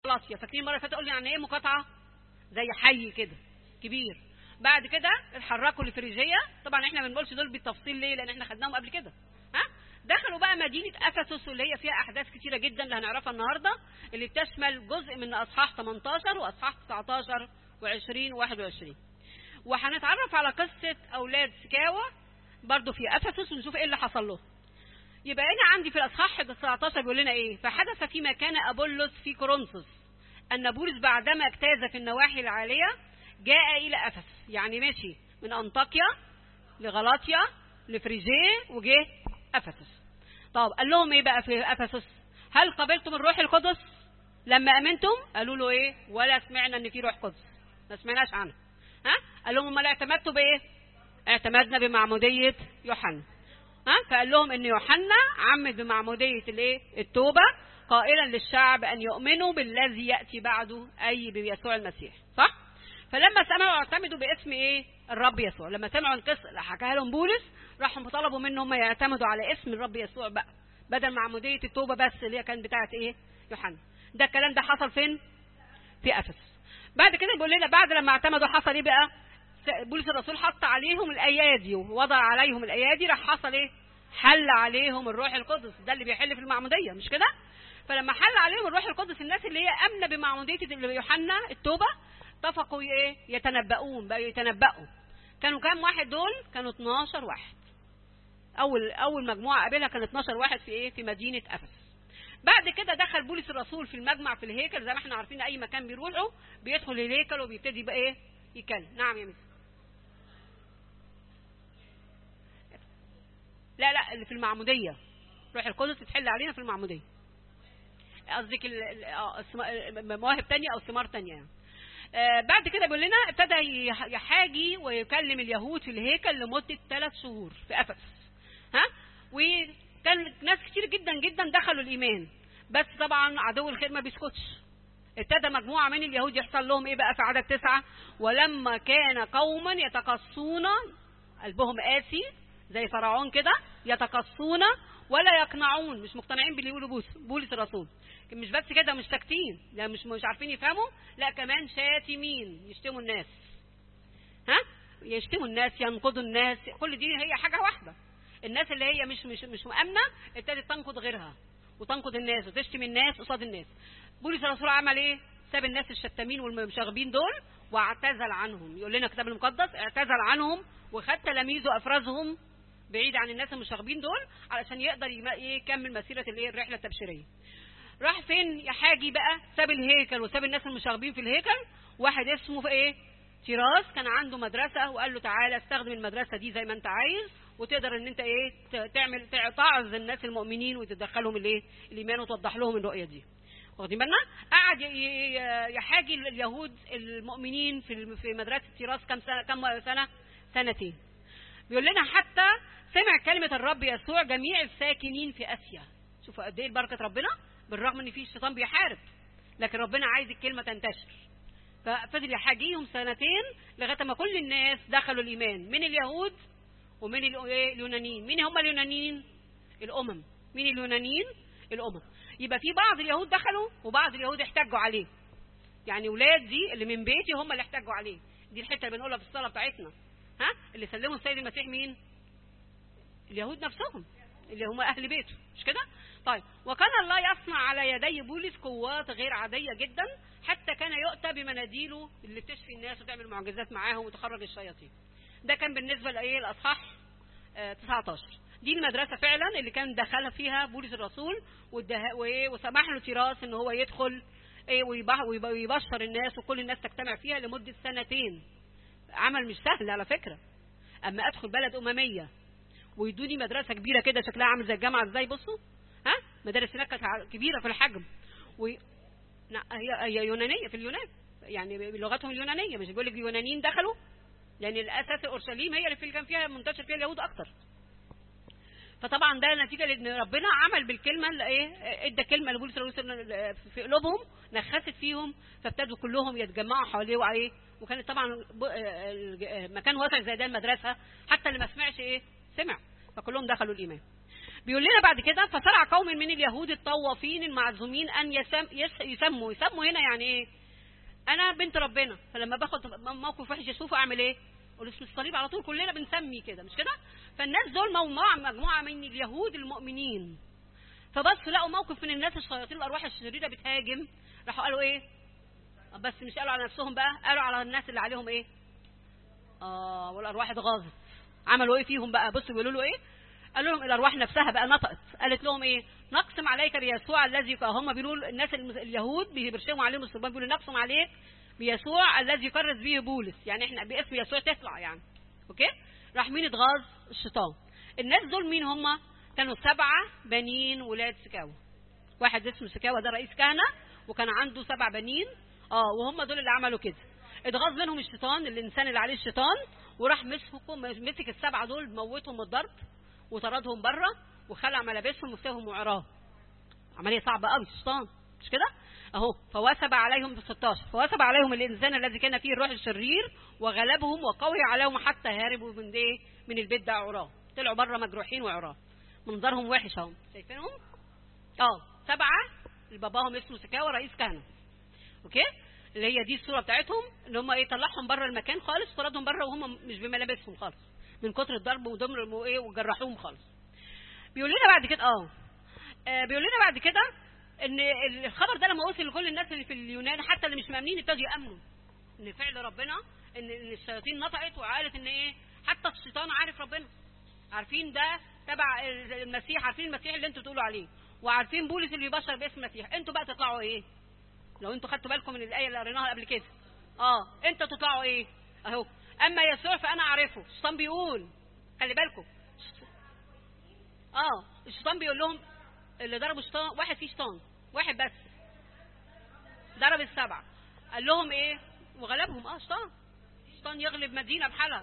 غلاطيا فاكرين المره اللي فاتت قلنا يعني ايه مقاطعه زي حي كده كبير بعد كده اتحركوا لفريجيا طبعا احنا ما بنقولش دول بالتفصيل ليه لان احنا خدناهم قبل كده ها دخلوا بقى مدينه افسس واللي هي فيها احداث كتيره جدا اللي هنعرفها النهارده اللي بتشمل جزء من اصحاح 18 واصحاح 19 و20 و21 وهنتعرف على قصه اولاد سكاوى برضو في افسس ونشوف ايه اللي حصل له يبقى انا عندي في الاصحاح 19 بيقول لنا ايه فحدث فيما كان ابولس في كورنثوس ان بولس بعدما اجتاز في النواحي العاليه جاء الى افسس يعني ماشي من انطاكيا لغلاطيا لفريجيه وجه افسس طب قال لهم ايه بقى في افسس هل قبلتم الروح القدس لما امنتم قالوا له ايه ولا سمعنا ان في روح قدس ما سمعناش عنها ها قال لهم امال اعتمدتوا بايه اعتمدنا بمعموديه يوحنا ها فقال لهم ان يوحنا عمد بمعموديه الايه التوبه قائلا للشعب ان يؤمنوا بالذي ياتي بعده اي بيسوع المسيح صح فلما سمعوا اعتمدوا باسم ايه الرب يسوع لما سمعوا القصه اللي حكاها لهم بولس راحوا طلبوا منهم يعتمدوا على اسم الرب يسوع بقى بدل معموديه التوبه بس اللي هي كانت بتاعه ايه يوحنا ده الكلام ده حصل فين في افسس بعد كده بيقول لنا بعد لما اعتمدوا حصل ايه بقى بولس الرسول حط عليهم الايادي ووضع عليهم الايادي راح حصل ايه حل عليهم الروح القدس ده اللي بيحل في المعموديه مش كده فلما حل عليهم الروح القدس الناس اللي هي امنه بمعموديه يوحنا التوبه اتفقوا ايه يتنبؤون بقوا يتنبؤوا كانوا كام واحد دول كانوا 12 واحد اول اول مجموعه قابلها كان 12 واحد في ايه في مدينه افسس بعد كده دخل بولس الرسول في المجمع في الهيكل زي ما احنا عارفين اي مكان بيروحوا بيدخل الهيكل وبيبتدي بقى ايه يتكلم نعم يا مس لا لا اللي في المعموديه روح القدس تتحل علينا في المعموديه قصدك مواهب تانية او ثمار تانية يعني. آه بعد كده بيقول لنا ابتدى يحاجي ويكلم اليهود في الهيكل لمدة ثلاث شهور في أفس ها وكان ناس كتير جدا جدا دخلوا الإيمان بس طبعا عدو الخير ما بيسكتش ابتدى مجموعة من اليهود يحصل لهم ايه بقى في عدد تسعة ولما كان قوما يتقصون قلبهم قاسي زي فرعون كده يتقصون ولا يقنعون مش مقتنعين باللي يقوله بولس بولس الرسول مش بس كده مش ساكتين لا مش مش عارفين يفهموا لا كمان شاتمين يشتموا الناس ها يشتموا الناس ينقضوا الناس كل دي هي حاجه واحده الناس اللي هي مش مش مش مؤمنه ابتدت تنقض غيرها وتنقض الناس وتشتم الناس قصاد الناس بولس الرسول عمل ايه ساب الناس الشتامين والمشاغبين دول واعتزل عنهم يقول لنا الكتاب المقدس اعتزل عنهم وخد تلاميذه افرزهم بعيد عن الناس المشاغبين دول علشان يقدر يكمل مسيره الايه الرحله التبشيريه راح فين يا حاجي بقى ساب الهيكل وساب الناس المشاغبين في الهيكل واحد اسمه في ايه تيراس كان عنده مدرسه وقال له تعالى استخدم المدرسه دي زي ما انت عايز وتقدر ان انت ايه تعمل تعظ الناس المؤمنين وتدخلهم الايه الايمان وتوضح لهم الرؤيه دي واخدين بالنا قعد يحاجي اليهود المؤمنين في في مدرسه تيراس كم سنه كم سنه سنتين بيقول لنا حتى سمع كلمه الرب يسوع جميع الساكنين في اسيا شوفوا قد ايه بركه ربنا بالرغم ان في الشيطان بيحارب لكن ربنا عايز الكلمه تنتشر ففضل يحاجيهم سنتين لغايه ما كل الناس دخلوا الايمان من اليهود ومن اليونانيين مين هم اليونانيين الامم مين اليونانيين الامم يبقى في بعض اليهود دخلوا وبعض اليهود احتجوا عليه يعني ولاد دي اللي من بيتي هم اللي احتجوا عليه دي الحته اللي بنقولها في الصلاه بتاعتنا ها اللي سلموا السيد المسيح مين اليهود نفسهم اللي هم اهل بيته مش كده طيب وكان الله يصنع على يدي بولس قوات غير عاديه جدا حتى كان يؤتى بمناديله اللي بتشفي الناس وتعمل معجزات معاهم وتخرج الشياطين ده كان بالنسبه لايه الاصحاح آه 19 دي المدرسه فعلا اللي كان دخلها فيها بولس الرسول وسمح له تيراس ان هو يدخل ايه ويبشر الناس وكل الناس تجتمع فيها لمده سنتين عمل مش سهل على فكره اما ادخل بلد امميه ويدوني مدرسه كبيره كده شكلها عامل زي الجامعه ازاي بصوا ها مدارس هناك كانت كبيره في الحجم و هي هي يونانيه في اليونان يعني بلغتهم اليونانيه مش بيقول لك اليونانيين دخلوا يعني الاساس اورشليم هي اللي كان فيها منتشر فيها اليهود اكتر فطبعا ده نتيجه لان ربنا عمل بالكلمه اللي ايه ادى كلمه لبولس الرسول في قلوبهم نخست فيهم فابتدوا كلهم يتجمعوا حواليه وعليه وكانت طبعا مكان واسع زي ده المدرسه حتى اللي ما سمعش ايه سمع فكلهم دخلوا الايمان بيقول لنا بعد كده فصرع قوم من اليهود الطوافين المعزومين ان يسم يس يسموا يسموا هنا يعني ايه انا بنت ربنا فلما باخد موقف وحش اشوفه اعمل ايه اقول اسم الصليب على طول كلنا بنسمي كده مش كده فالناس دول مجموعه مجموعه من اليهود المؤمنين فبس لقوا موقف من الناس الشياطين الارواح الشريره بتهاجم راحوا قالوا ايه بس مش قالوا على نفسهم بقى قالوا على الناس اللي عليهم ايه اه والارواح اتغاظت عملوا ايه فيهم بقى بصوا بيقولوا له ايه قالوا لهم الارواح نفسها بقى نطقت قالت لهم ايه نقسم عليك بيسوع الذي هم بيقولوا الناس اليهود بيرشموا عليهم الصلبان بيقولوا نقسم عليك بيسوع الذي يكرس به بولس يعني احنا باسم يسوع تطلع يعني اوكي راح مين اتغاظ الشيطان الناس دول مين هم كانوا سبعة بنين ولاد سكاوى واحد اسمه سكاوى ده رئيس كهنة وكان عنده سبع بنين اه وهم دول اللي عملوا كده اتغاظ منهم الشيطان الانسان اللي عليه الشيطان وراح مسكهم مسك السبعه دول موتهم الضرب وطردهم بره وخلع ملابسهم وفتهم وعراه عمليه صعبه قوي الشيطان مش كده اهو فوثب عليهم ب 16 فوثب عليهم الانسان الذي كان فيه الروح الشرير وغلبهم وقوي عليهم حتى هربوا من ايه من البيت ده عراه طلعوا بره مجروحين وعراه منظرهم وحش اهو شايفينهم اه سبعه باباهم اسمه سكاوى رئيس كهنه اوكي اللي هي دي الصوره بتاعتهم ان هم ايه طلعهم بره المكان خالص طردهم بره وهم مش بملابسهم خالص من كتر الضرب ودمر وايه وجرحوهم خالص بيقول لنا بعد كده اه بيقول لنا بعد كده ان الخبر ده لما وصل لكل الناس اللي في اليونان حتى اللي مش مامنين ابتدوا يامنوا ان فعل ربنا ان ان الشياطين نطقت وقالت ان ايه حتى الشيطان عارف ربنا عارفين ده تبع المسيح عارفين المسيح اللي انتوا بتقولوا عليه وعارفين بولس اللي يبشر باسم المسيح انتوا بقى تطلعوا ايه لو انتوا خدتوا بالكم من الايه اللي قريناها قبل كده اه انتوا تطلعوا ايه اهو اما يسوع فانا اعرفه الشيطان بيقول خلي بالكم اه الشيطان بيقول لهم اللي ضربوا الشيطان واحد فيه شيطان واحد بس ضرب السبعه قال لهم ايه وغلبهم اه شيطان الشيطان يغلب مدينه بحالها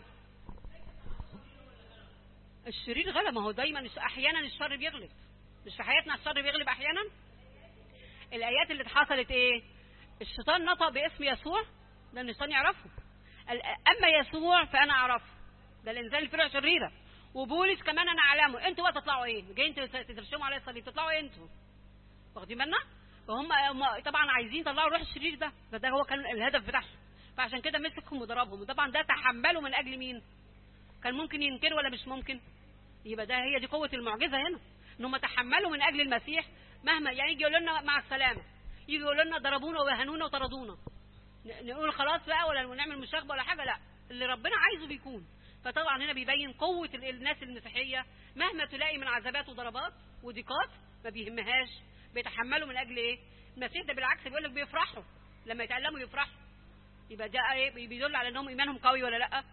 الشرير غلب ما هو دايما احيانا الشر بيغلب مش في حياتنا الشر بيغلب احيانا الايات اللي حصلت ايه الشيطان نطق باسم يسوع ده الشيطان يعرفه اما يسوع فانا اعرفه ده الانسان اللي فرع شريره وبولس كمان انا اعلمه انتوا بقى تطلعوا ايه جايين ترشموا على الصليب تطلعوا ايه انتوا واخدين بالنا فهم طبعا عايزين يطلعوا الروح الشرير ده فده هو كان الهدف بتاعهم فعشان كده مسكهم وضربهم وطبعا ده تحملوا من اجل مين كان ممكن ينكروا ولا مش ممكن يبقى ده هي دي قوه المعجزه هنا ان هم تحملوا من اجل المسيح مهما يعني يجي يقولوا لنا مع السلامه يجي يقولوا لنا ضربونا وهنونا وطردونا نقول خلاص بقى ولا نعمل مشاغبه ولا حاجه لا اللي ربنا عايزه بيكون فطبعا هنا بيبين قوه الناس المسيحيه مهما تلاقي من عذابات وضربات وضيقات ما بيهمهاش بيتحملوا من اجل ايه المسيح ده بالعكس بيقول لك بيفرحوا لما يتألموا يفرحوا يبقى ده ايه بيدل على انهم ايمانهم قوي ولا لا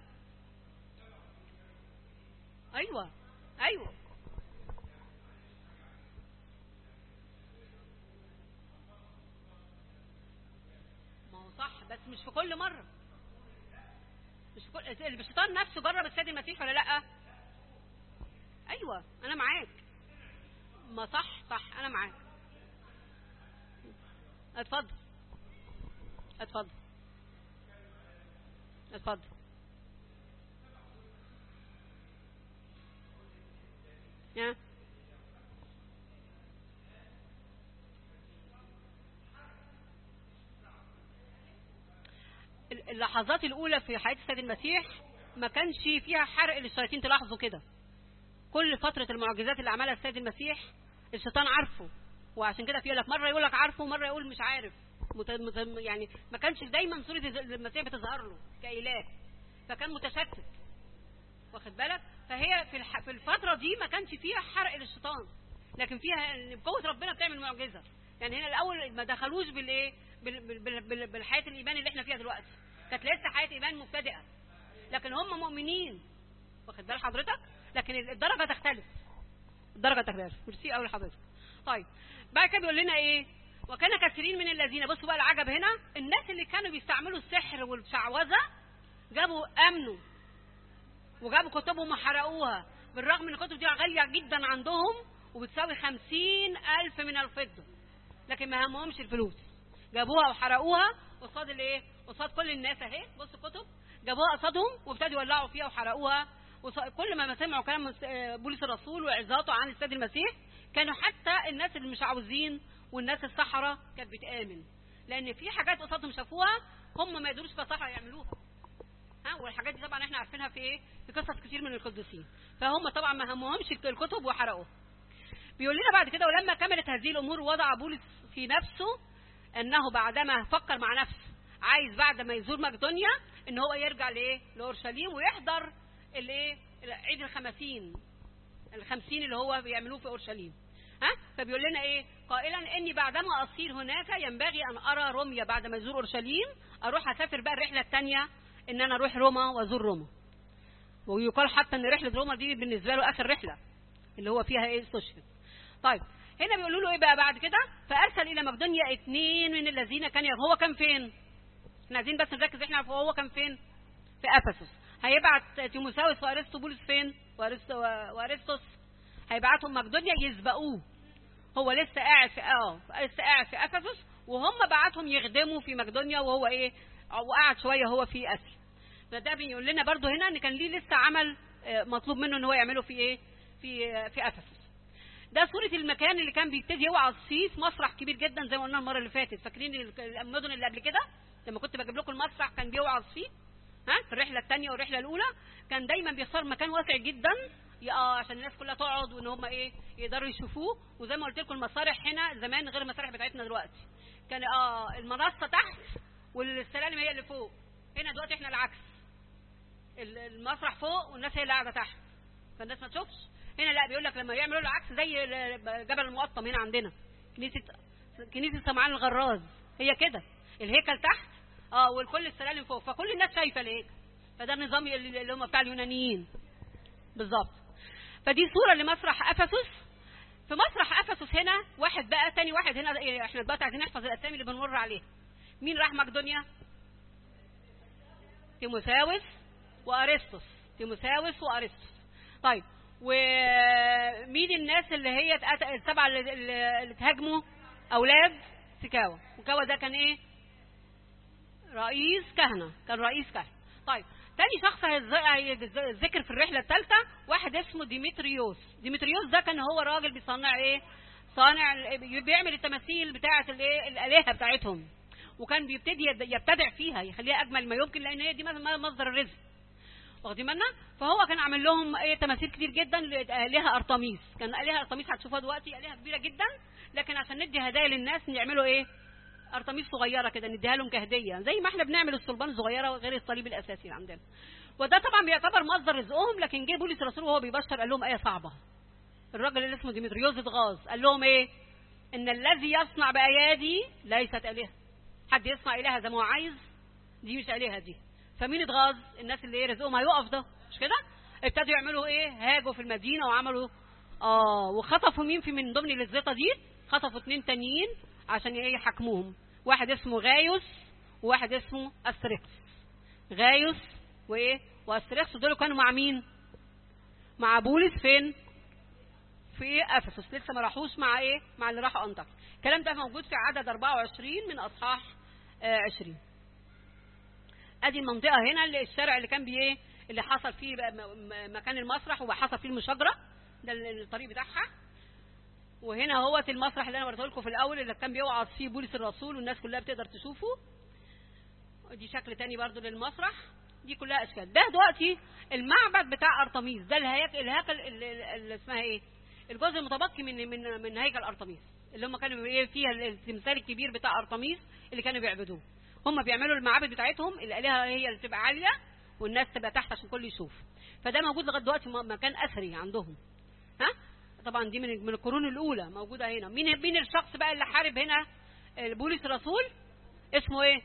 ايوه ايوه صح بس مش في كل مرة مش في كل الشيطان نفسه جرب السيد المسيح ولا لا ايوه انا معاك ما صح صح انا معاك اتفضل اتفضل اتفضل يا اللحظات الاولى في حياه السيد المسيح ما كانش فيها حرق للشياطين تلاحظوا كده كل فتره المعجزات اللي عملها السيد المسيح الشيطان عارفه وعشان كده في لك مره يقول لك عارفه ومره يقول مش عارف مت... مت... يعني ما كانش دايما صوره المسيح بتظهر له كاله فكان متشتت واخد بالك فهي في الح... في الفتره دي ما كانش فيها حرق للشيطان لكن فيها بقوه ربنا بتعمل معجزه يعني هنا الاول ما دخلوش بالايه بال... بال... بال... بالحياه الايمان اللي احنا فيها دلوقتي كانت لسه حياه ايمان مبتدئه لكن هم مؤمنين واخد بال حضرتك لكن الدرجه تختلف الدرجه تختلف ميرسي قوي لحضرتك طيب بعد كده بيقول لنا ايه وكان كثيرين من الذين بصوا بقى العجب هنا الناس اللي كانوا بيستعملوا السحر والشعوذه جابوا امنوا وجابوا كتبهم وحرقوها بالرغم ان الكتب دي غاليه جدا عندهم وبتساوي خمسين ألف من الفضة لكن ما همهمش الفلوس جابوها وحرقوها قصاد الايه قصاد كل الناس اهي بصوا الكتب جابوها قصادهم وابتدوا يولعوا فيها وحرقوها وكل ما سمعوا كلام بولس الرسول وعظاته عن السيد المسيح كانوا حتى الناس اللي مش عاوزين والناس الصحراء كانت بتآمن لان في حاجات قصادهم شافوها هم ما يقدروش في الصحراء يعملوها ها والحاجات دي طبعا احنا عارفينها في ايه في قصص كتير من القديسين فهم طبعا ما همهمش الكتب وحرقوها بيقول لنا بعد كده ولما كملت هذه الامور وضع بولس في نفسه انه بعدما فكر مع نفسه عايز بعد ما يزور مقدونيا ان هو يرجع لايه لاورشليم ويحضر الايه عيد الخمسين الخمسين اللي هو بيعملوه في اورشليم ها فبيقول لنا ايه قائلا اني بعدما اصير هناك ينبغي ان ارى روميا بعد ما ازور اورشليم اروح اسافر بقى الرحله الثانيه ان انا اروح روما وازور روما ويقال حتى ان رحله روما دي بالنسبه له اخر رحله اللي هو فيها ايه استشهد طيب هنا بيقولوا له ايه بقى بعد كده فارسل الى مقدونيا اثنين من الذين كان هو كان فين احنا عايزين بس نركز احنا هو كان فين في افسس هيبعت تيموساوس وارسطو فين وارسطس هيبعتهم مقدونيا يسبقوه هو لسه قاعد في اه لسه قاعد في افسس وهم بعتهم يخدموا في مقدونيا وهو ايه وقعد شويه هو في اسيا فده بيقول لنا برضو هنا ان كان ليه لسه عمل مطلوب منه ان هو يعمله في ايه في في افسس ده صورة المكان اللي كان بيبتدي يوعظ فيه في مسرح كبير جدا زي ما قلنا المرة اللي فاتت فاكرين المدن اللي قبل كده لما كنت بجيب لكم المسرح كان بيوعظ فيه ها في الرحلة الثانية والرحلة الأولى كان دايما بيختار مكان واسع جدا اه عشان الناس كلها تقعد وان هم ايه يقدروا يشوفوه وزي ما قلت لكم المسارح هنا زمان غير المسارح بتاعتنا دلوقتي كان اه المنصة تحت والسلالم هي اللي فوق هنا دلوقتي احنا العكس المسرح فوق والناس هي اللي قاعده تحت فالناس ما تشوفش هنا لا بيقول لك لما يعملوا العكس زي جبل المقطم هنا عندنا كنيسه كنيسه سمعان الغراز هي كده الهيكل تحت اه والكل السلالم فوق فكل الناس شايفه الهيكل فده النظام اللي هم بتاع اليونانيين بالظبط فدي صوره لمسرح افسس في مسرح افسس هنا واحد بقى تاني واحد هنا احنا دلوقتي عايزين نحفظ الاسامي اللي بنمر عليها مين راح مقدونيا تيموساوس وارسطس تيموساوس وارسطس طيب ومين الناس اللي هي السبعه اللي, اللي تهاجموا اولاد سكاوى سكاوى ده كان ايه رئيس كهنه كان رئيس كهنه طيب تاني شخص هيتذكر في الرحله الثالثه واحد اسمه ديمتريوس ديمتريوس ده كان هو راجل بيصنع ايه صانع بيعمل التماثيل بتاعه الايه الالهه بتاعتهم وكان بيبتدي يبتدع فيها يخليها اجمل ما يمكن لان هي دي مصدر الرزق واخدين بالنا فهو كان عامل لهم ايه تماثيل كتير جدا لالهه ارطميس كان الهه ارطميس هتشوفوها دلوقتي الهه كبيره جدا لكن عشان ندي هدايا للناس نعملوا ايه ارطميس صغيره كده نديها لهم كهديه زي ما احنا بنعمل الصلبان الصغيره غير الصليب الاساسي اللي عندنا وده طبعا بيعتبر مصدر رزقهم لكن جه بولس الرسول وهو بيبشر قال لهم ايه صعبه الراجل اللي اسمه ديمتريوس اتغاظ قال لهم ايه ان الذي يصنع بايادي ليست الهه حد يصنع الهه زي ما هو عايز دي مش الهه دي فمين اتغاظ الناس اللي ايه رزقهم هيقف ده مش كده ابتدوا يعملوا ايه هاجوا في المدينه وعملوا اه وخطفوا مين في من ضمن الزيطه دي خطفوا اتنين تانيين عشان ايه يحاكموهم واحد اسمه غايوس وواحد اسمه استريكس غايوس وايه واستريكس دول كانوا مع مين مع بولس فين في افسس لسه ما راحوش مع ايه مع اللي راحوا انطاكيا الكلام ده موجود في عدد 24 من اصحاح آه 20 ادي المنطقه هنا اللي الشارع اللي كان بيه اللي حصل فيه بقى مكان المسرح وحصل فيه المشاجره ده الطريق بتاعها وهنا هو المسرح اللي انا وريته لكم في الاول اللي كان بيوعظ فيه بولس الرسول والناس كلها بتقدر تشوفه دي شكل تاني برضو للمسرح دي كلها اشكال ده دلوقتي المعبد بتاع ارطميس ده الهيكل الهيكل اللي اسمها ايه الجزء المتبقي من من من هيكل ارطميس اللي هم كانوا ايه فيها التمثال الكبير بتاع ارطميس اللي كانوا بيعبدوه هم بيعملوا المعابد بتاعتهم الالهه هي اللي تبقى عاليه والناس تبقى تحت عشان الكل يشوف فده موجود لغايه دلوقتي مكان اثري عندهم ها طبعا دي من من القرون الاولى موجوده هنا مين مين الشخص بقى اللي حارب هنا بولس الرسول اسمه ايه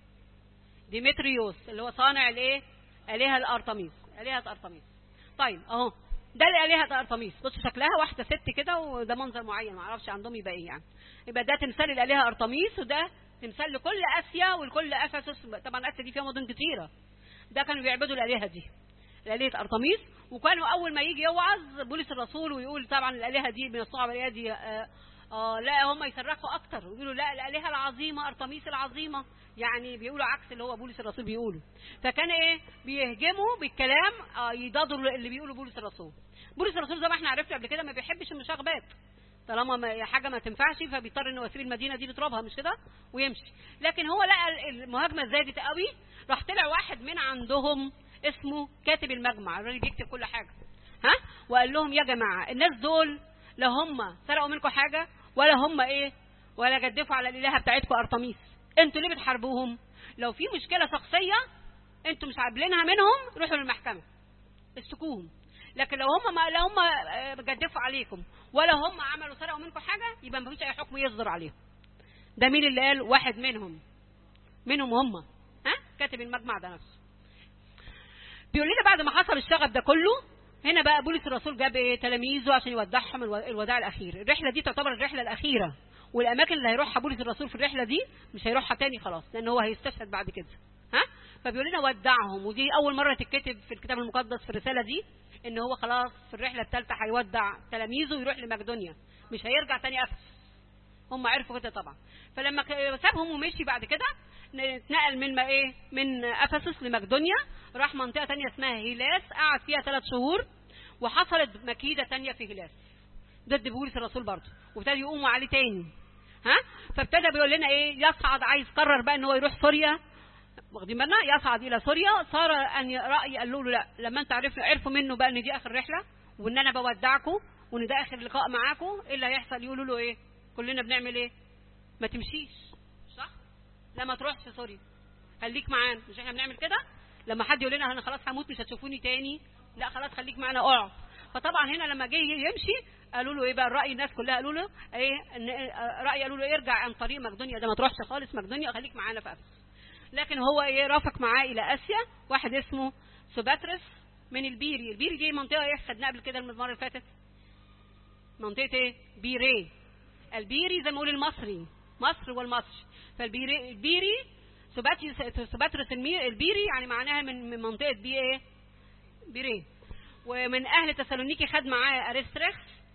ديمتريوس اللي هو صانع الايه الهه الارطميس الهه ارطميس طيب اهو ده الالهه ارطميس بص شكلها واحده ست كده وده منظر معين ما اعرفش عندهم يبقى ايه يعني يبقى ده تمثال الالهه ارطميس وده تمثال لكل اسيا ولكل افسس طبعا اسيا دي فيها مدن كتيره ده كانوا بيعبدوا الالهه دي الالهه ارطميس وكانوا اول ما يجي يوعظ بولس الرسول ويقول طبعا الالهه دي بنصنع بالايادي اه لا هم يصرخوا اكتر ويقولوا لا الالهه العظيمه ارتميس العظيمه يعني بيقولوا عكس اللي هو بولس الرسول بيقوله فكان ايه بيهجموا بالكلام آه يضادوا اللي بيقوله بولس الرسول بولس الرسول زي ما احنا عرفنا قبل كده ما بيحبش المشاغبات طالما ما حاجه ما تنفعش فبيضطر انه يسيب المدينه دي لترابها مش كده ويمشي لكن هو لقى المهاجمه زادت قوي راح طلع واحد من عندهم اسمه كاتب المجمع الراجل بيكتب كل حاجه ها وقال لهم يا جماعه الناس دول لا هم سرقوا منكم حاجه ولا هم ايه ولا جدفوا على الالهه بتاعتكم ارتميس انتوا ليه بتحاربوهم لو في مشكله شخصيه انتوا مش عاملينها منهم روحوا للمحكمه اشتكوهم لكن لو هم ما لو هم جدفوا عليكم ولا هم عملوا سرقوا منكم حاجه يبقى ما فيش اي حكم يصدر عليهم ده مين اللي قال واحد منهم منهم هم ها كاتب المجمع ده نفسه بيقول لنا بعد ما حصل الشغب ده كله هنا بقى بولس الرسول جاب ايه تلاميذه عشان يودعهم الوداع الاخير الرحله دي تعتبر الرحله الاخيره والاماكن اللي هيروحها بولس الرسول في الرحله دي مش هيروحها تاني خلاص لان هو هيستشهد بعد كده ها فبيقول لنا ودعهم ودي اول مره تتكتب في الكتاب المقدس في الرساله دي ان هو خلاص في الرحله الثالثه هيودع تلاميذه ويروح لمقدونيا مش هيرجع تاني افسس هم عرفوا كده طبعا فلما سابهم ومشي بعد كده اتنقل من ما ايه من افسس لمقدونيا راح منطقه تانية اسمها هيلاس قعد فيها ثلاث شهور وحصلت مكيده تانية في هيلاس ضد بولس الرسول برضه وابتدى يقوموا عليه تاني ها فابتدى بيقول لنا ايه يصعد عايز قرر بقى ان هو يروح سوريا واخدين بالنا يصعد الى سوريا صار ان راي قالوا له لا لما انت عرفوا عرفوا منه بقى ان دي اخر رحله وان انا بودعكم وان ده اخر لقاء معاكم ايه اللي هيحصل يقولوا له ايه كلنا بنعمل ايه ما تمشيش صح لا ما تروحش سوريا خليك معانا مش احنا بنعمل كده لما حد يقول لنا انا خلاص هموت مش هتشوفوني تاني لا خلاص خليك معانا اقعد فطبعا هنا لما جه يمشي قالوا له ايه بقى الراي الناس كلها قالوا له ايه ان راي قالوا له ارجع عن طريق مقدونيا ده ما تروحش خالص مقدونيا خليك معانا في افسس لكن هو ايه رافق معاه الى اسيا واحد اسمه سوباترس من البيري البيري دي منطقه ايه خدناها قبل كده المره اللي فاتت منطقه ايه بيري البيري زي ما نقول المصري مصر والمصري فالبيري البيري سوباترس البيري يعني معناها من من منطقه بي ايه بيري ومن اهل تسالونيكي خد معاه ارسترخس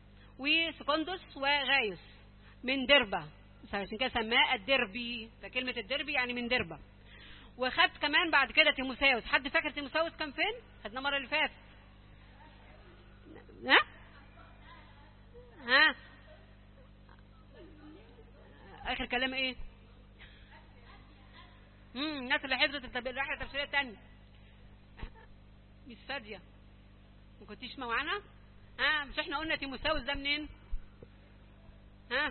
وسكندس وغايوس من دربه عشان كده سماه الدربي فكلمه الدربي يعني من دربه وخد كمان بعد كده تيموساوس حد فاكر تيموساوس كان فين خدناه المره اللي فاتت ها ها اخر كلام ايه امم الناس اللي حفظت الرحله التفسيريه الثانيه مش فاضيه ما كنتيش معانا ها مش احنا قلنا تيموساوس ده منين ها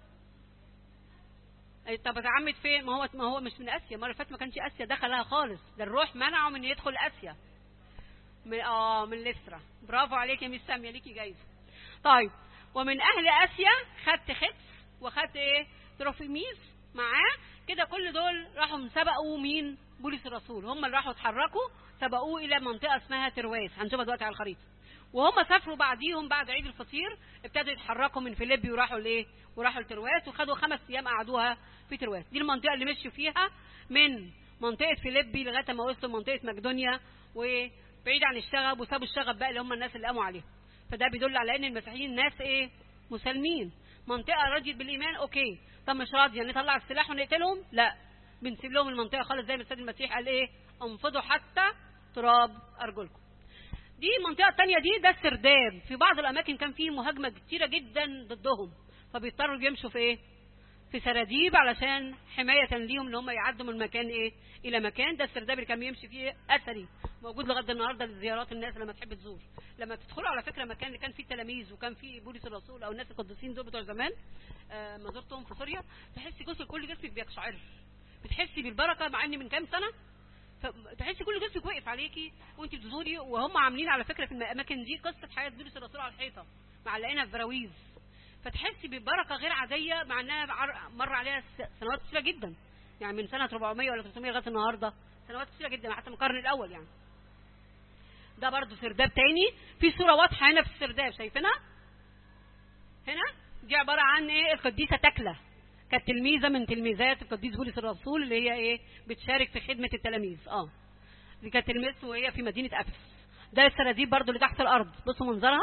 طب اتعمد فين ما هو ما هو مش من اسيا المره اللي فاتت ما كانش اسيا دخلها خالص ده الروح منعه من يدخل اسيا من اه من لسرا برافو عليك يا مس ساميه ليكي جايزه طيب ومن اهل اسيا خدت خبز وخدت ايه تروفيميس معاه كده كل دول راحوا سبقوا مين بولس الرسول هم اللي راحوا اتحركوا سبقوه الى منطقه اسمها ترواس هنشوفها دلوقتي على الخريطه وهم سافروا بعديهم بعد عيد الفطير ابتدوا يتحركوا من فيليبي وراحوا لايه وراحوا لترواس وخدوا خمس ايام قعدوها في ترواس دي المنطقه اللي مشوا فيها من منطقه فيليبي لغايه ما وصلوا منطقه مقدونيا وبعيد عن الشغب وسابوا الشغب بقى اللي هم الناس اللي قاموا عليه فده بيدل على ان المسيحيين ناس ايه مسالمين منطقه رضيت بالايمان اوكي طب مش راضيه نطلع السلاح ونقتلهم لا بنسيب لهم المنطقه خالص زي ما السيد المسيح قال ايه انفضوا حتى تراب ارجلكم دي المنطقه الثانيه دي ده السرداب في بعض الاماكن كان فيه مهاجمه كتيره جدا ضدهم فبيضطروا يمشوا في ايه في سراديب علشان حماية ليهم ان هم يعدوا من مكان ايه الى مكان ده السرداب اللي كان بيمشي فيه اثري موجود لغايه النهارده لزيارات الناس لما تحب تزور لما تدخلوا على فكره مكان اللي كان فيه تلاميذ وكان فيه بولس الرسول او الناس القديسين دول بتوع زمان آه ما زرتهم في سوريا تحسي جسمك كل جسمك بيقشعر بتحسي بالبركه مع ان من كام سنه فتحسي كل جسمك وقف عليكي وانت بتزوري وهم عاملين على فكره في الاماكن دي قصه حياه بولس الرسول على الحيطه معلقينها في براويز فتحسي ببركه غير عاديه مع انها مر عليها سنوات كثيره جدا يعني من سنه 400 ولا 300 لغايه النهارده سنوات كثيره جدا حتى من القرن الاول يعني ده برضو سرداب تاني في صوره واضحه هنا في السرداب شايفينها هنا دي عباره عن ايه القديسه تكله كانت تلميذه من تلميذات القديس بولس الرسول اللي هي ايه بتشارك في خدمه التلاميذ اه دي كانت تلميذته وهي في مدينه افسس ده السراديب برضو اللي تحت الارض بصوا منظرها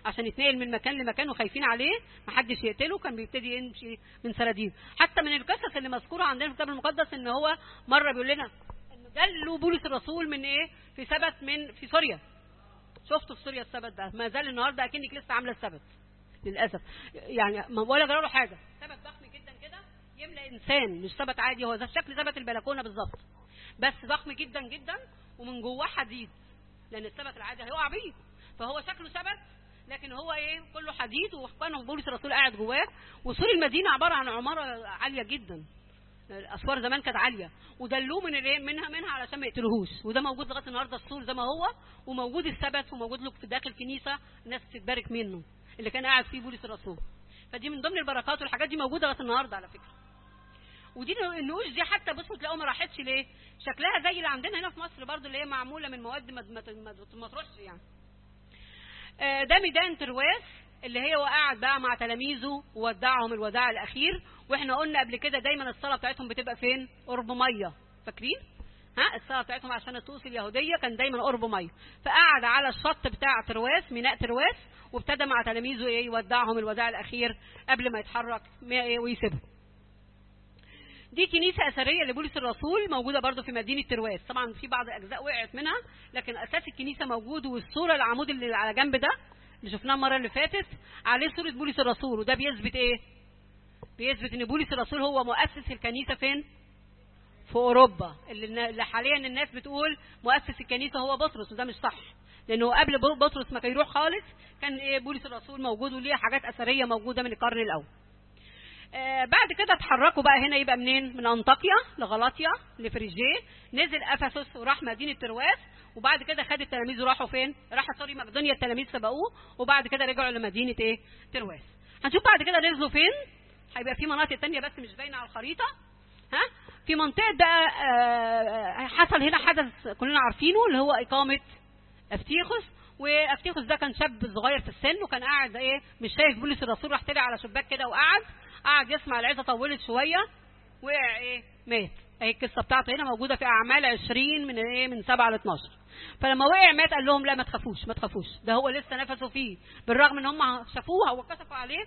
عشان يتنقل من مكان لمكان وخايفين عليه محدش يقتله كان بيبتدي يمشي من سراديب حتى من القصص اللي مذكوره عندنا في الكتاب المقدس ان هو مره بيقول لنا انه جاله بولس الرسول من ايه في سبت من في سوريا شفته في سوريا السبت ده ما زال النهارده اكنك لسه عامله السبت للاسف يعني ما- ولا جرى له حاجه سبت ضخم جدا كده يملى انسان مش سبت عادي هو زي شكل سبت البلكونه بالظبط بس ضخم جدا جدا ومن جواه حديد لان السبت العادي هيقع بيه فهو شكله سبت لكن هو ايه كله حديد وكان بولس الرسول قاعد جواه وسور المدينه عباره عن عماره عاليه جدا الاسوار زمان كانت عاليه ودلوه من الايه منها منها علشان ما يقتلوهوش وده موجود لغايه النهارده السور زي ما هو وموجود السبت وموجود له في داخل الكنيسه الناس تتبارك منه اللي كان قاعد فيه بولس الرسول فدي من ضمن البركات والحاجات دي موجوده لغايه النهارده على فكره ودي النقوش دي حتى بصوا تلاقوا ما راحتش ليه شكلها زي اللي عندنا هنا في مصر برضو اللي هي معموله من مواد ما, ما, ما, ما تروحش يعني آه، ده ميدان ترواس اللي هو قاعد بقى مع تلاميذه وودعهم الوداع الاخير واحنا قلنا قبل كده دايما الصلاه بتاعتهم بتبقى فين قرب ميه فاكرين ها الصلاه بتاعتهم عشان الطقوس اليهوديه كان دايما قرب ميه فقعد على الشط بتاع ترواس ميناء ترواس وابتدى مع تلاميذه ايه يودعهم الوداع الاخير قبل ما يتحرك ما إيه ويسيبهم دي كنيسة أثرية لبولس الرسول موجودة برضو في مدينة ترواس طبعا في بعض الأجزاء وقعت منها لكن أساس الكنيسة موجود والصورة العمود اللي على جنب ده اللي شفناه المرة اللي فاتت عليه صورة بولس الرسول وده بيثبت إيه؟ بيثبت إن بولس الرسول هو مؤسس الكنيسة فين؟ في أوروبا اللي اللي حاليا الناس بتقول مؤسس الكنيسة هو بطرس وده مش صح لأنه قبل بطرس ما كان يروح خالص كان إيه بولس الرسول موجود وليه حاجات أثرية موجودة من القرن الأول آه، بعد كده اتحركوا بقى هنا يبقى منين من انطاكيا لغلاطيا لفريجيه نزل افسس وراح مدينه ترواس وبعد كده خد التلاميذ وراحوا فين راحوا سوري مقدونيا التلاميذ سبقوه وبعد كده رجعوا لمدينه ايه ترواس هنشوف بعد كده نزلوا فين هيبقى في مناطق تانية بس مش باينه على الخريطه ها في منطقه بقى آه، حصل هنا حدث كلنا عارفينه اللي هو اقامه افتيخوس وافتيخوس ده كان شاب صغير في السن وكان قاعد ايه مش شايف بولس الرسول راح طلع على شباك كده وقعد قعد يسمع العظه طولت شويه وقع ايه مات اهي القصه بتاعته هنا موجوده في اعمال 20 من ايه من 7 ل 12 فلما وقع مات قال لهم لا ما تخافوش ما تخافوش ده هو لسه نفسه فيه بالرغم ان هم شافوها وكشفوا عليه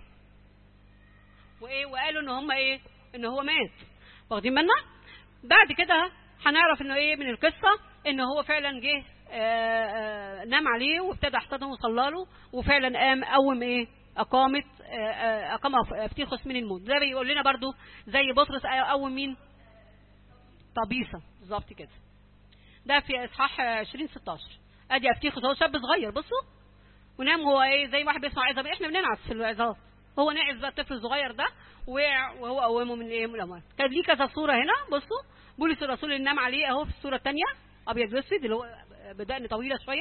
وايه وقالوا ان هم ايه ان هو مات واخدين بالنا بعد كده هنعرف انه ايه من القصه ان هو فعلا جه آه، آه، نام عليه وابتدى احتضنه وصلى له وفعلا قام قوم ايه اقامت آه، آه، اقام افتيخوس من الموت ده بيقول لنا برضو زي بطرس قوم مين طبيسه بالظبط كده ده في اصحاح 20 16 ادي افتيخوس هو شاب صغير بصوا ونام هو ايه زي واحد بيسمع عظه احنا بننعس في العظات هو ناعس بقى الطفل الصغير ده وقع وهو قومه من ايه من الاموات كان ليه كذا صوره هنا بصوا بولس الرسول اللي نام عليه اهو في الصوره الثانيه ابيض واسود اللي هو بدقن طويله شويه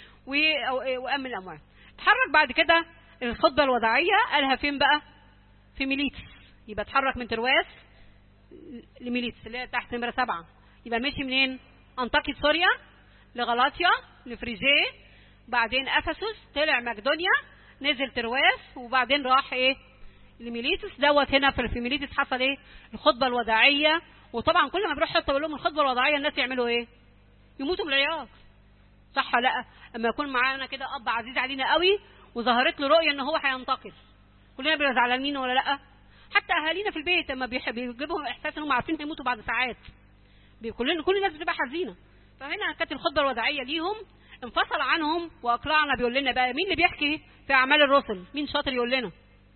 و- وقام من الاموات اتحرك بعد كده الخطبه الوداعيه قالها فين بقى في ميليتس يبقى اتحرك من ترواس لميليتس اللي هي تحت نمره سبعه يبقى مشي منين انطاكيا سوريا لغلاطيا لفريجيه بعدين افسس طلع مقدونيا نزل ترواس وبعدين راح ايه لميليتس دوت هنا في في ميليتس حصل ايه الخطبه الوداعيه وطبعا كل ما بيروح حته يقول لهم الخطبه الوداعيه الناس يعملوا ايه يموتوا بالعياط صح ولا لا اما يكون معانا كده اب عزيز علينا قوي وظهرت له رؤيه ان هو هينتقل كلنا بنبقى زعلانين ولا لا حتى اهالينا في البيت لما بيح- بيجيبهم احساس انهم عارفين هيموتوا بعد ساعات بي- كلنا كل الناس بتبقى حزينه فهنا كانت الخطبه الوداعيه ليهم انفصل عنهم واقلعنا بيقول لنا بقى مين اللي بيحكي في اعمال الرسل مين شاطر يقول لنا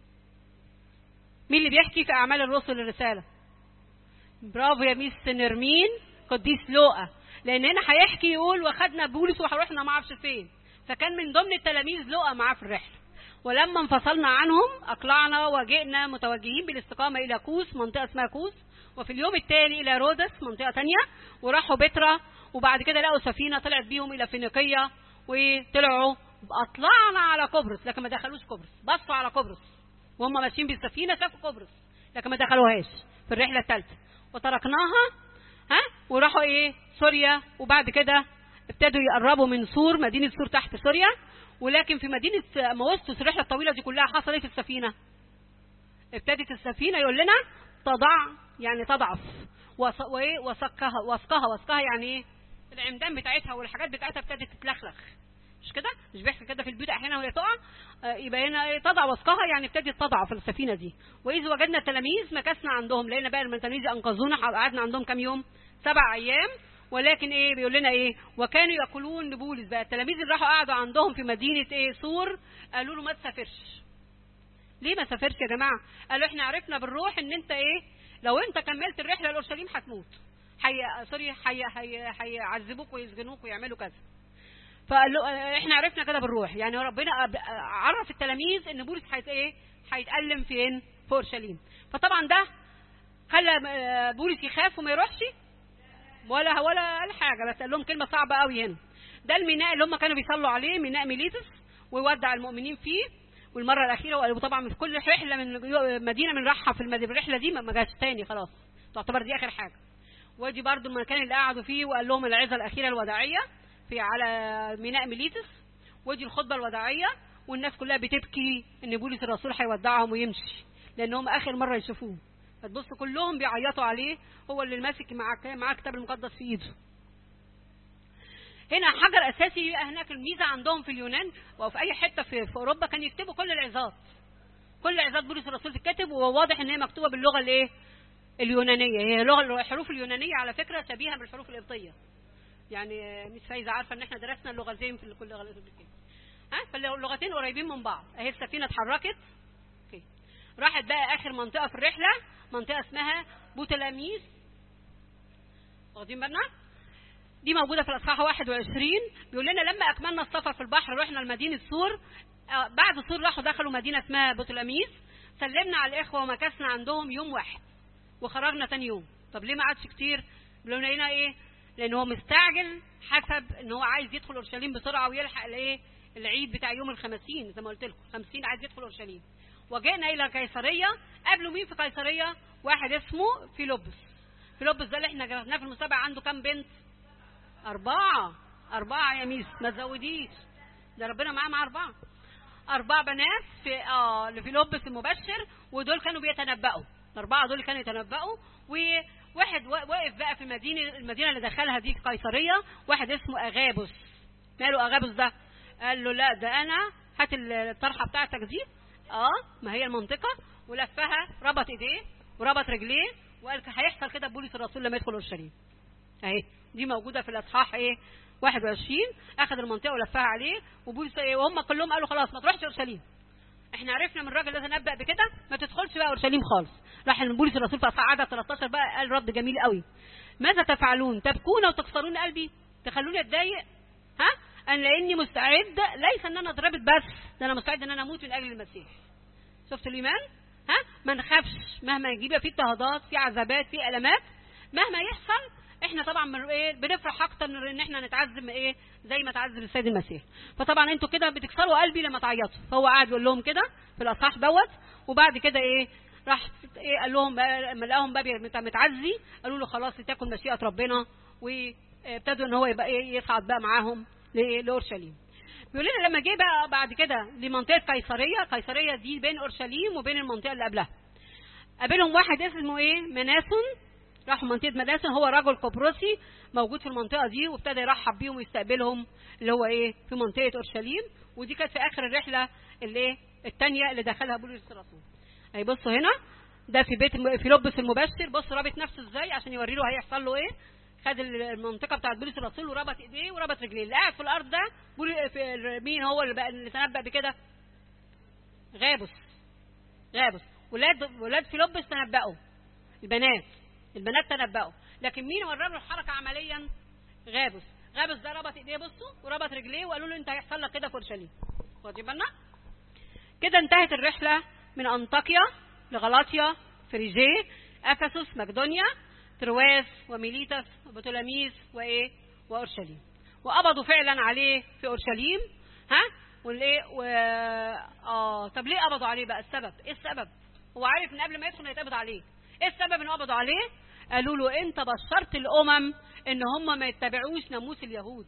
مين اللي بيحكي في اعمال الرسل الرساله برافو يا ميس نرمين قديس لوقا لان هنا هيحكي يقول واخدنا بولس ورحنا ما اعرفش فين فكان من ضمن التلاميذ لوقا معاه في الرحله ولما انفصلنا عنهم اقلعنا وجئنا متوجهين بالاستقامه الى كوس منطقه اسمها كوس وفي اليوم التالي الى رودس منطقه تانية وراحوا بترا وبعد كده لقوا سفينه طلعت بيهم الى فينيقيه وطلعوا اطلعنا على قبرص لكن ما دخلوش قبرص بصوا على قبرص وهم ماشيين بالسفينه شافوا قبرص لكن ما دخلوهاش في الرحله الثالثه وتركناها ها وراحوا ايه سوريا وبعد كده ابتدوا يقربوا من سور مدينه سور تحت سوريا ولكن في مدينه موسطس الرحله الطويله دي كلها حصل ايه في السفينه ابتدت السفينه يقول لنا تضع يعني تضعف وص... وايه وسكها وسقها وسقها يعني ايه العمدان بتاعتها والحاجات بتاعتها ابتدت تتلخلخ مش كده مش بيحصل كده في البيوت احيانا وهي تقع آه، يبقى هنا إيه؟ تضع وثقها يعني ابتدت تضع في السفينه دي واذ وجدنا التلاميذ مكثنا عندهم لقينا بقى التلاميذ انقذونا قعدنا عندهم كام يوم سبع ايام ولكن ايه بيقول لنا ايه وكانوا يقولون لبولس بقى التلاميذ اللي راحوا قعدوا عندهم في مدينه ايه سور قالوا له ما تسافرش ليه ما سافرش يا جماعه قالوا احنا عرفنا بالروح ان انت ايه لو انت كملت الرحله لاورشليم هتموت حي... سوري حي... حي... هيعذبوك ويسجنوك ويعملوا كذا فقال له آه، احنا عرفنا كده بالروح يعني ربنا أب- عرف التلاميذ ان بولس هيت ايه هيتألم فين في اورشليم فطبعا ده خلى آه، بولس يخاف وما يروحش ولا ولا قال حاجه بس قال لهم كلمه صعبه قوي هنا ده الميناء اللي هم كانوا بيصلوا عليه ميناء ميليتس ويودع المؤمنين فيه والمره الاخيره وطبعا في كل رحله من مدينه من راحها في المد- الرحله دي ما ما جاش تاني خلاص تعتبر دي اخر حاجه ودي برضو المكان اللي قعدوا فيه وقال لهم العظه الاخيره الوداعيه في على ميناء ميليتس ودي الخطبه الوداعيه والناس كلها بتبكي ان بولس الرسول هيودعهم ويمشي لان هم اخر مره يشوفوه فتبص كلهم بيعيطوا عليه هو اللي ماسك معاه معاه الكتاب المقدس في ايده هنا حجر اساسي يبقى هناك الميزه عندهم في اليونان او في اي حته في, في اوروبا كان يكتبوا كل العظات كل عظات بولس الرسول تتكتب وواضح ان هي مكتوبه باللغه الايه اليونانيه هي لغه الحروف اليونانيه على فكره شبيهه بالحروف القبطيه يعني مش فايزه عارفه ان احنا درسنا اللغتين في كل لغه ها فاللغتين قريبين من بعض اهي السفينه اتحركت اوكي راحت بقى اخر منطقه في الرحله منطقه اسمها بوتلاميس واخدين بالنا دي موجودة في الأصحاح 21 بيقول لنا لما أكملنا السفر في البحر رحنا لمدينة سور آه، بعد سور راحوا دخلوا مدينة اسمها بطلميس سلمنا على الإخوة ومكثنا عندهم يوم واحد وخرجنا تاني يوم طب ليه ما قعدش كتير؟ بيقولوا لنا إيه؟ لأن هو مستعجل حسب إن هو عايز يدخل أورشليم بسرعة ويلحق الإيه؟ العيد بتاع يوم الخمسين زي ما قلت لكم 50 عايز يدخل أورشليم وجئنا إلى قيصرية قابلوا مين في قيصرية؟ واحد اسمه فيلبس فيلبس ده اللي احنا جربناه في المسابقة عنده كام بنت؟ أربعة أربعة يا ميس ما تزوديش ده ربنا معاه مع أربعة أربع بنات في آه لفيلبس المبشر ودول كانوا بيتنبأوا الأربعة دول كانوا يتنبأوا وواحد وا- واقف بقى في المدينة المدينة اللي دخلها دي قيصرية واحد اسمه أغابس ماله أغابس ده قال له لا ده أنا هات الطرحة بتاعتك دي اه ما هي المنطقة ولفها ربط ايديه وربط رجليه وقال هيحصل كده بولس الرسول لما يدخل اورشليم اهي دي موجوده في الاصحاح ايه 21 اخذ المنطقه ولفها عليه وبولس ايه وهم كلهم قالوا خلاص ما تروحش اورشليم احنا عرفنا من الراجل ده تنبأ بكده ما تدخلش بقى اورشليم خالص راح بولس الرسول في اصحاح عدد 13 بقى قال رد جميل قوي ماذا تفعلون تبكون وتكسرون قلبي تخلوني اتضايق ها انا لاني مستعد ليس ان انا اتربط بس ده انا مستعد ان انا اموت من اجل المسيح شفت الايمان ها ما نخافش مهما يجيب في اضطهادات في عذابات في المات مهما يحصل احنا طبعا من ايه بنفرح اكتر من ان احنا نتعذب ايه زي ما تعذب السيد المسيح فطبعا انتوا كده بتكسروا قلبي لما تعيطوا فهو قاعد يقول لهم كده في الاصحاح دوت وبعد كده ايه راح ايه قال لهم بقى لما لقاهم بقى مت- متعزي قالوا له خلاص لتكن مشيئه ربنا وابتدوا ان هو يبقى ايه يصعد بقى معاهم ل- لاورشليم بيقول لنا لما جه بقى بعد كده لمنطقه قيصريه قيصريه دي بين اورشليم وبين المنطقه اللي قبلها قابلهم واحد اسمه ايه مناسون راحوا منطقه مناسون هو رجل قبرصي موجود في المنطقه دي وابتدى يرحب بيهم ويستقبلهم اللي هو ايه في منطقه اورشليم ودي كانت في اخر الرحله اللي ايه الثانيه اللي دخلها بولس الرسول اهي بصوا هنا ده في بيت في لبس المبشر بص رابط نفسه ازاي عشان يوري له هيحصل له ايه خد المنطقه بتاعت بولس الرسول وربط ايديه وربط رجليه اللي قاعد في الارض ده بول- في مين هو اللي بقى اللي تنبأ بكده غابس غابس ولاد ولاد فيلبس تنبأوا البنات البنات تنبأوا لكن مين ورى له الحركه عمليا غابس غابس ده ربط ايديه بصوا وربط رجليه وقالوا له انت هيحصل لك كده في اورشليم واخدين بالنا كده انتهت الرحله من انطاكيا لغلاطيا فريجيه افسس مقدونيا ترواس وميليتس وبطولميس وايه واورشليم وقبضوا فعلا عليه في اورشليم ها والايه و... اه طب ليه قبضوا عليه بقى السبب ايه السبب هو عارف ان قبل ما يدخل هيتقبض عليه ايه السبب ان قبضوا عليه قالوا له انت بشرت الامم ان هم ما يتبعوش ناموس اليهود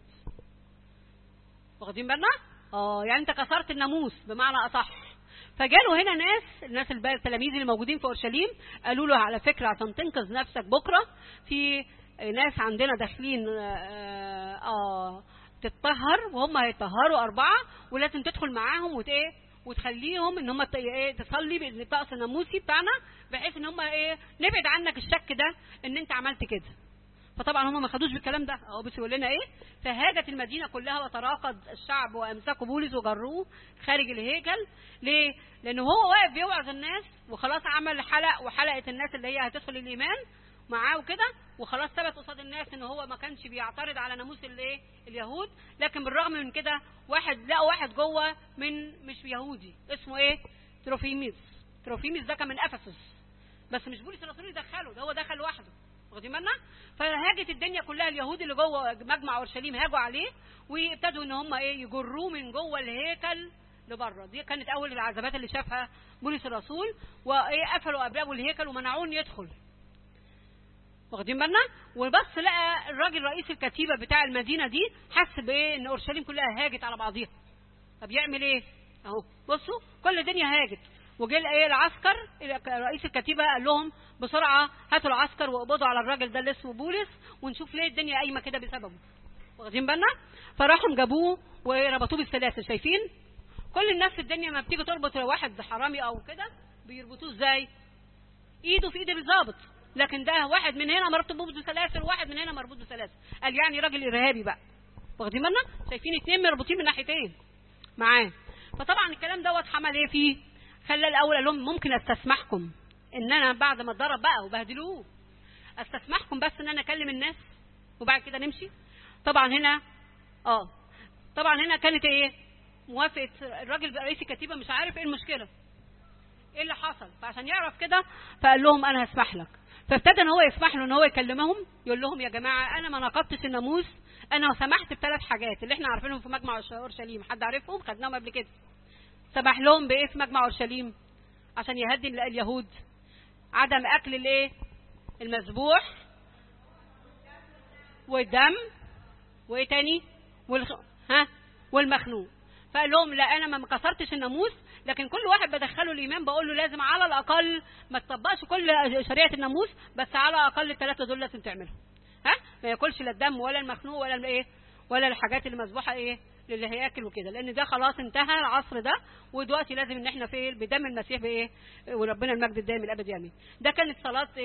واخدين بالنا اه يعني انت كسرت الناموس بمعنى اصح فجالوا هنا ناس الناس الب- التلاميذ اللي موجودين في اورشليم قالوا له على فكره عشان تنقذ نفسك بكره في ناس عندنا داخلين اه, آه تتطهر وهم هيتطهروا اربعه ولازم تدخل معاهم وت ايه وتخليهم ان هم ت- ايه تصلي بالطقس الناموسي بتاعنا بحيث ان هم ايه نبعد عنك الشك ده ان انت عملت كده فطبعا هم ما خدوش بالكلام ده اهو بس يقول لنا ايه فهاجت المدينه كلها وتراقد الشعب وامسكوا بولس وجروه خارج الهيكل ليه لان هو واقف بيوعظ الناس وخلاص عمل حلق وحلقه الناس اللي هي هتدخل الايمان معاه وكده وخلاص ثبت قصاد الناس ان هو ما كانش بيعترض على ناموس الايه اليهود لكن بالرغم من كده واحد لقوا واحد جوه من مش يهودي اسمه ايه تروفيميس تروفيميس ده كان من افسس بس مش بولس الرسول يدخله ده هو دخل لوحده واخدين بالنا فهاجت الدنيا كلها اليهود اللي جوه مجمع اورشليم هاجوا عليه وابتدوا ان هم ايه يجروه من جوه الهيكل لبره دي كانت اول العذابات اللي شافها بولس الرسول وايه قفلوا ابواب الهيكل ومنعوه إنه يدخل واخدين بالنا وبس لقى الراجل رئيس الكتيبه بتاع المدينه دي حس بايه ان اورشليم كلها هاجت على بعضيها طب يعمل ايه اهو بصوا كل الدنيا هاجت وجه ايه العسكر رئيس الكتيبه قال لهم بسرعه هاتوا العسكر واقبضوا على الراجل ده اللي اسمه بولس ونشوف ليه الدنيا قايمه كده بسببه واخدين بالنا فراحوا جابوه وربطوه بالسلاسل شايفين كل الناس في الدنيا ما بتيجي تربط واحد حرامي او كده بيربطوه ازاي ايده في ايد الظابط لكن ده واحد من هنا مربوط بسلاسل وواحد من هنا مربوط بسلاسل قال يعني راجل ارهابي بقى واخدين بالنا شايفين اتنين مربوطين من ناحيتين معاه فطبعا الكلام دوت حمل ايه فيه خلى الاول قال لهم ممكن استسمحكم ان انا بعد ما اتضرب بقى وبهدلوه استسمحكم بس ان انا اكلم الناس وبعد كده نمشي طبعا هنا اه طبعا هنا كانت ايه موافقه الراجل رئيس الكتيبه مش عارف ايه المشكله ايه اللي حصل فعشان يعرف كده فقال لهم انا هسمح لك فابتدى ان هو يسمح له ان هو يكلمهم يقول لهم يا جماعه انا ما نقضتش الناموس انا سمحت بثلاث حاجات اللي احنا عارفينهم في مجمع اورشليم حد عارفهم خدناهم قبل كده سمح لهم بايه في مجمع اورشليم عشان يهدي اليهود عدم اكل الايه المذبوح والدم وايه تاني والخ... ها والمخنوق فقال لهم لا انا ما كسرتش الناموس لكن كل واحد بدخله الايمان بقول له لازم على الاقل ما تطبقش كل شريعه الناموس بس على الاقل الثلاثه دول لازم تعملهم ها ما ياكلش لا الدم ولا المخنوق ولا الايه ولا الحاجات اللي مذبوحه ايه للي هياكل وكده لان ده خلاص انتهى العصر ده ودلوقتي لازم ان احنا في بدم المسيح بايه وربنا المجد الدائم الابدي امين ده كانت صلاه